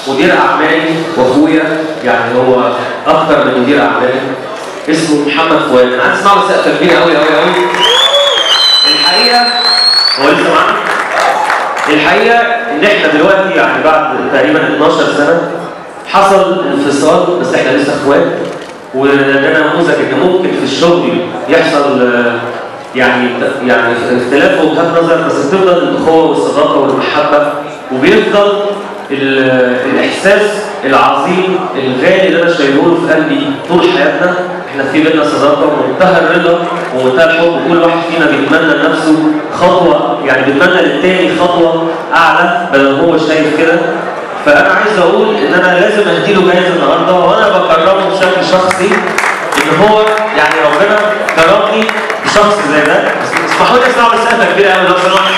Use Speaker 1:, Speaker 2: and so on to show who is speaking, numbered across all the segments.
Speaker 1: مدير اعمالي واخويا يعني هو اكتر من مدير اعمالي اسمه محمد فؤاد انا عايز اسمع له سقفه كبيره قوي قوي قوي الحقيقه هو لسه معانا الحقيقه ان احنا دلوقتي يعني بعد تقريبا 12 سنه حصل انفصال بس احنا لسه اخوات وده نموذج ان ممكن في الشغل يحصل آه، يعني يعني اختلاف وجهات نظر بس بتفضل الاخوه والصداقه والمحبه وبيفضل ال- الاحساس العظيم الغالي اللي انا شايله في قلبي طول حياتنا احنا في بينا صداقه ومنتهى الرضا ومنتهى الحب وكل واحد فينا بيتمنى لنفسه خطوه يعني بيتمنى للتاني خطوه اعلى بدل ما هو شايف كده فانا عايز اقول ان انا لازم اديله جايزه النهارده وانا بكرمه بشكل شخصي ان هو يعني ربنا كرمني بشخص زي ده بس اسمحوا لي اسمعوا مسافه كبيره قوي لو سمحت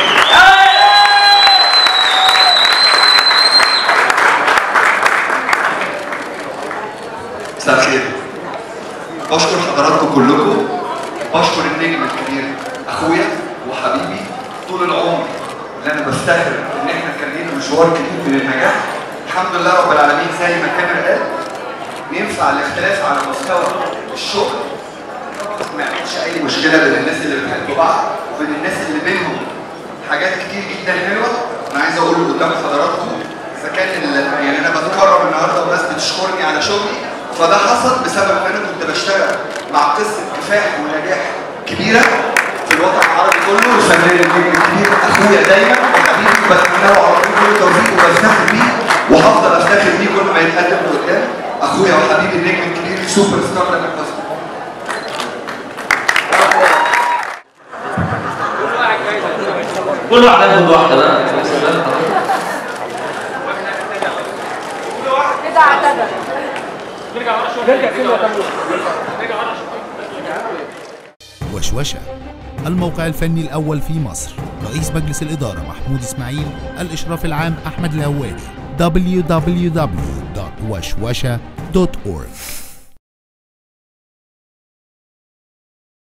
Speaker 2: مساء الخير بشكر حضراتكم كلكم بشكر النجم الكبير اخويا وحبيبي طول العمر اللي انا بفتخر ان احنا كان لينا مشوار كبير من النجاح الحمد لله رب العالمين زي ما كامل قال ينفع الاختلاف على مستوى الشغل ما يعملش اي مشكله بين الناس اللي بتحب بعض وبين الناس اللي بينهم حاجات كتير جدا حلوه انا عايز اقول قدام حضراتكم اذا كان ال- يعني انا بتكرم النهارده وناس بتشكرني على شغلي فده حصل بسبب ان انا كنت بشتغل مع قصه كفاح ونجاح كبيره في الوطن العربي كله الفنان النجم الكبير اخويا دايما وحبيبي بتمنى له على طول كل التوفيق وبفتخر بيه وهفضل افتخر بيه كل ما يتقدم لقدام اخويا وحبيبي النجم الكبير سوبر ستار تامر حسني
Speaker 1: كل واحد هياخد واحده بقى
Speaker 3: كده اعتذر
Speaker 4: وشوشة الموقع الفني الأول في مصر رئيس مجلس الإدارة محمود إسماعيل الإشراف العام أحمد الهواري www.وشوشة.org